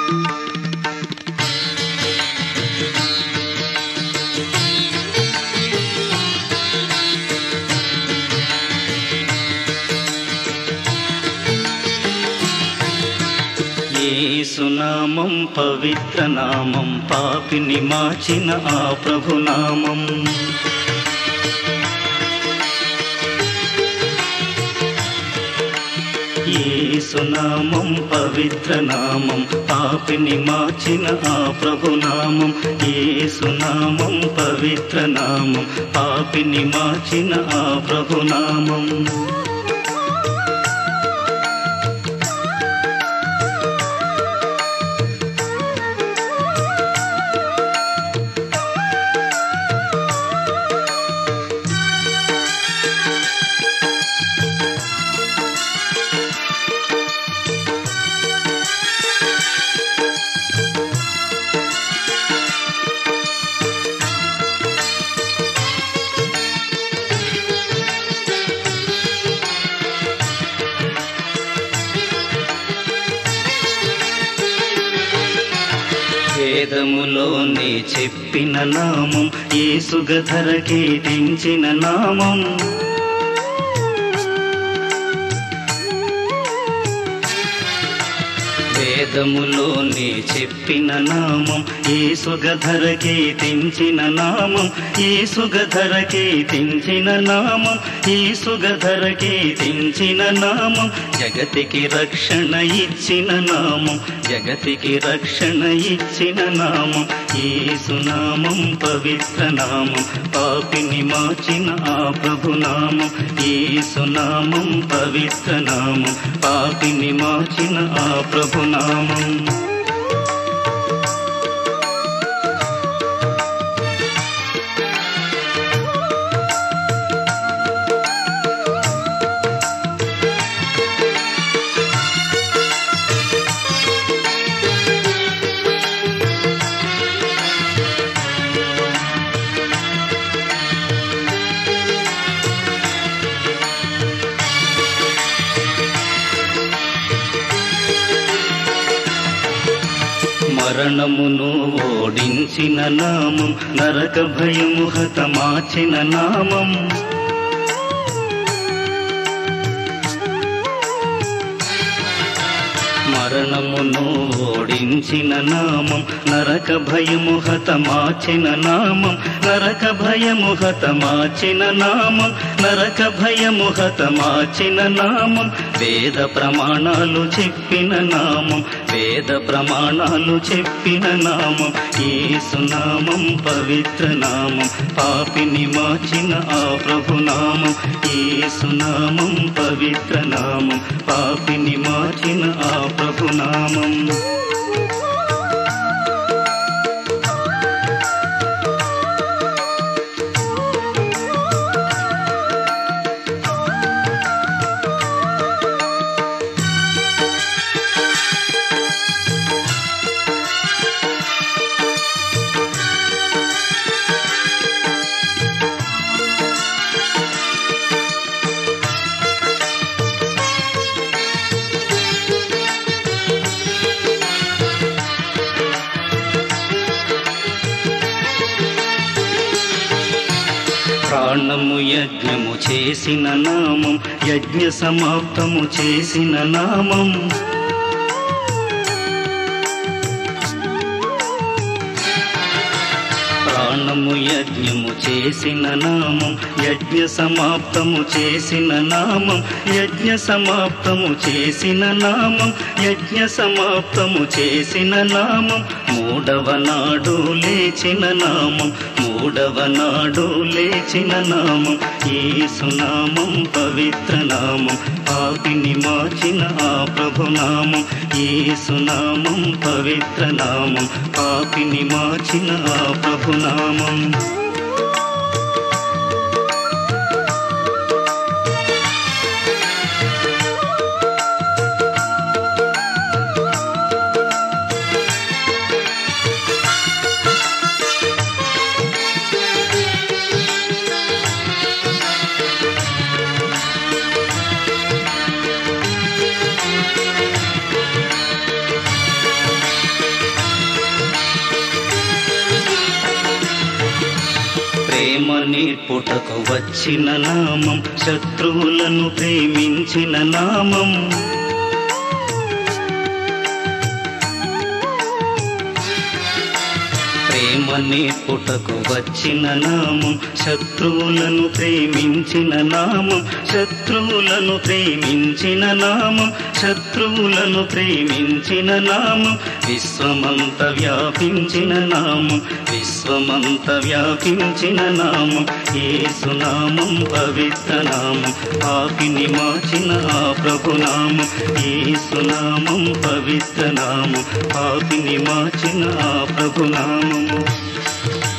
ఏసునామం పవిత్ర నామం పాపిని మార్చిన ఆ ప్రభునామం ఏసునామం పవిత్ర నామం పాపిని మార్చిన ఆ ప్రభునామం ఏసునామం పవిత్ర నామం పాపిని మార్చిన ఆ ప్రభునామం వేదములోనే చెప్పిన నామం ఏసుగ ధరకే తెంచిన నామం వేదములోనే చెప్పిన నామం ఏసుగ ధరకే తెంచిన నామం ఏసుగ ధరకే తెంచిన నామం ఏసుగ ధరకే తెంచిన నామం జగతికి రక్షణ ఇచ్చిన నామం జగతికి రక్షణ ఇచ్చిన నామం ఏసునామం పవిత్ర నామం పాపిని మార్చిన ఆ ప్రభునామం ఏసునామం పవిత్ర నామం పాపిని మార్చిన ఆ ప్రభునామం మరణమును ఓడించిన నామం నరక భయము హతమాచిన నామం మరణమును ఓడించిన నామం నరక భయము హతమాచిన నామం నరక భయము హతమాచిన నామం నరక భయము హతమాచిన నామం వేద ప్రమాణాలు చెప్పిన నామం వేద ప్రమాణాలు చెప్పిన నామం ఏసునామం పవిత్ర నామం పాపిని మార్చిన ఆ ప్రభునామం ఏసునామం పవిత్ర నామం పాపిని మార్చిన ఆ ప్రభునామం ప్రాణము యజ్ఞము చేసిన నామం యజ్ఞ సమాప్తము చేసిన నామం ప్రాణము యజ్ఞము చేసిన నామం యజ్ఞ సమాప్తము చేసిన నామం యజ్ఞ సమాప్తము చేసిన నామం యజ్ఞ సమాప్తము చేసిన నామం మూడవ నాడు లేచిన నామం మూడవ నాడు లేచిన నామం ఏసునామం పవిత్ర నామం పాపిని మార్చిన ఆ ప్రభునామం ఏసునామం పవిత్ర నామం పాపిని మార్చిన ఆ ప్రభునామం నేర్పుటకు వచ్చిన నామం శత్రువులను ప్రేమించిన నామం ప్రేమ నేర్పుటకు వచ్చిన నామం శత్రువులను ప్రేమించిన నామం శత్రువులను ప్రేమించిన నామం శత్రువులను ప్రేమించిన నామం విశ్వమంత వ్యాపించిన నామం విశ్వమంత వ్యాపించిన నామం ఏసునామం పవిత్ర నామం పాపిని మార్చిన ఆ ప్రభునామం ఏసునామం పవిత్ర నామం పాపిని మార్చిన ఆ ప్రభునామము